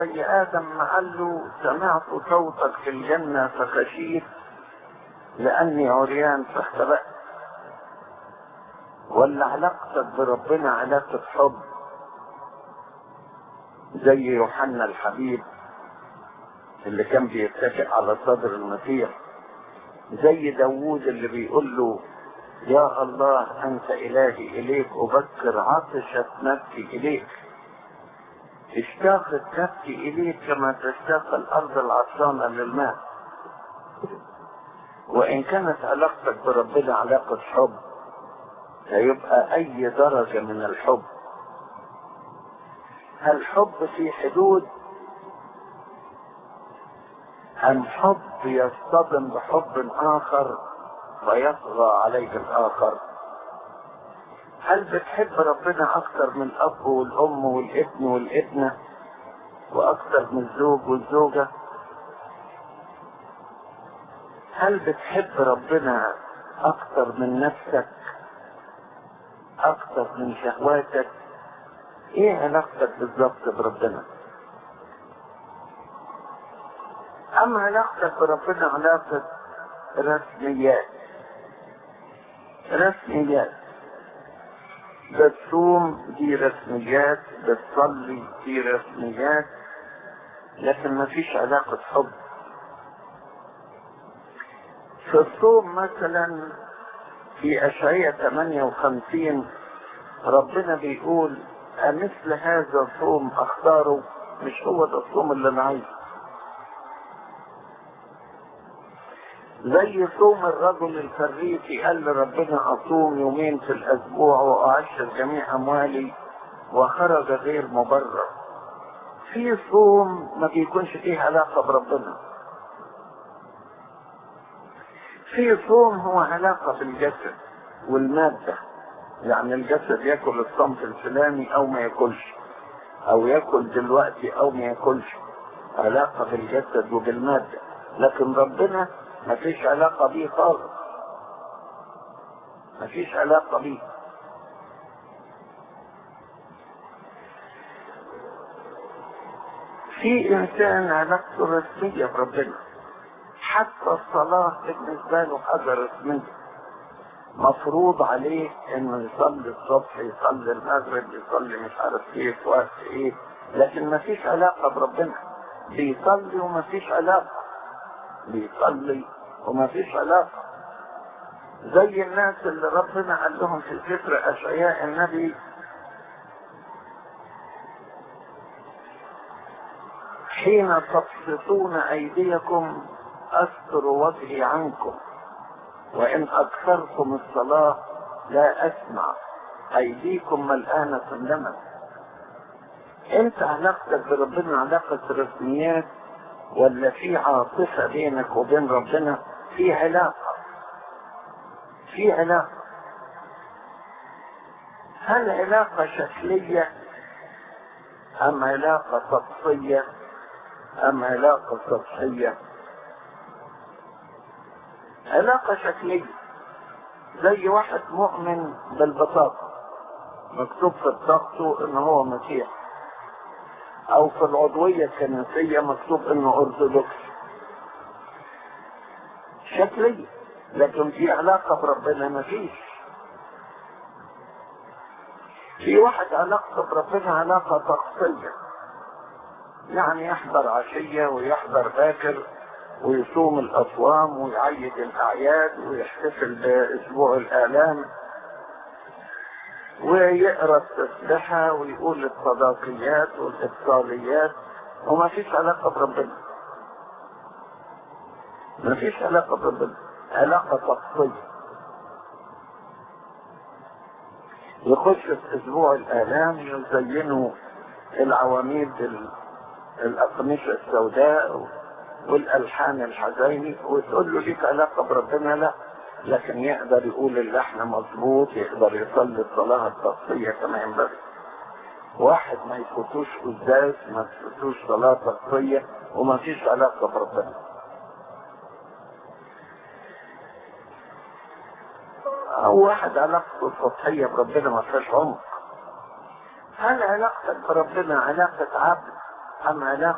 زي آدم ما قال له سمعت صوتك في الجنة فخشيت لأني عريان فاختبأت ولا علاقتك بربنا علاقة حب زي يوحنا الحبيب اللي كان بيتكئ على صدر المسيح زي داوود اللي بيقول له يا الله أنت إلهي إليك أبكر عطشت نفسي إليك اشتاقت نفسي إليك كما تشتاق الأرض العطشانة للماء وإن كانت علاقتك بربنا علاقة حب هيبقى أي درجة من الحب هل حب في حدود أم حب يصطدم بحب آخر فيطغى عليه الآخر هل بتحب ربنا أكثر من الأب والأم والابن والابنة وأكثر من الزوج والزوجة هل بتحب ربنا أكثر من نفسك أكثر من شهواتك إيه علاقتك بالظبط بربنا أما علاقتك بربنا علاقة رسميات رسميات بتصوم دي رسميات بتصلي دي رسميات لكن ما فيش علاقة حب في الصوم مثلا في أشعية 58 ربنا بيقول أمثل هذا الصوم أختاره مش هو ده الصوم اللي أنا عايزه زي صوم الرجل الفريسي قال لربنا اصوم يومين في الاسبوع واعشر جميع اموالي وخرج غير مبرر في صوم ما بيكونش فيه علاقه بربنا في صوم هو علاقه بالجسد والماده يعني الجسد ياكل الصنف الفلاني او ما ياكلش او ياكل دلوقتي او ما ياكلش علاقه بالجسد وبالماده لكن ربنا ما فيش علاقة بيه خالص ما فيش علاقة بيه في انسان علاقته رسمية بربنا حتى الصلاة بالنسبة له حاجة رسمية مفروض عليه انه يصلي الصبح يصلي المغرب يصلي مش عارف ايه في وقت ايه لكن ما فيش علاقة بربنا بيصلي وما فيش علاقة بيصلي وما فيش علاقة زي الناس اللي ربنا قال لهم في سفر أشعياء النبي حين تبسطون أيديكم أستر وجهي عنكم وإن أكثرتم الصلاة لا أسمع أيديكم ملآنة دما أنت علاقتك بربنا علاقة رسميات ولا في عاطفة بينك وبين ربنا في علاقة في علاقة هل علاقة شكلية أم علاقة سطحية أم علاقة سطحية علاقة شكلية زي واحد مؤمن بالبساطة مكتوب في بطاقته ان هو مسيح او في العضوية الكنسية مكتوب انه ارثوذكس شكلية لكن في علاقة بربنا ما فيش في واحد علاقته بربنا علاقة طقسية يعني يحضر عشية ويحضر باكر ويصوم الأصوام ويعيد الأعياد ويحتفل بأسبوع الآلام ويقرا التسبحة ويقول الصداقيات والإبطاليات وما فيش علاقة بربنا ما فيش علاقة بربنا علاقة طقسية يخش في أسبوع الآلام يزينوا العواميد الأقمشة السوداء والألحان الحزيني وتقول له ليك علاقة بربنا لا لكن يقدر يقول اللحن مظبوط يقدر يصلي الصلاة الطقسية كما ينبغي واحد ما يفوتوش قداس ما يفوتوش صلاة طقسية وما فيش علاقة بربنا أو واحد علاقته سطحية بربنا ما فيهاش عمق هل علاقتك بربنا علاقة عبد أم علاقة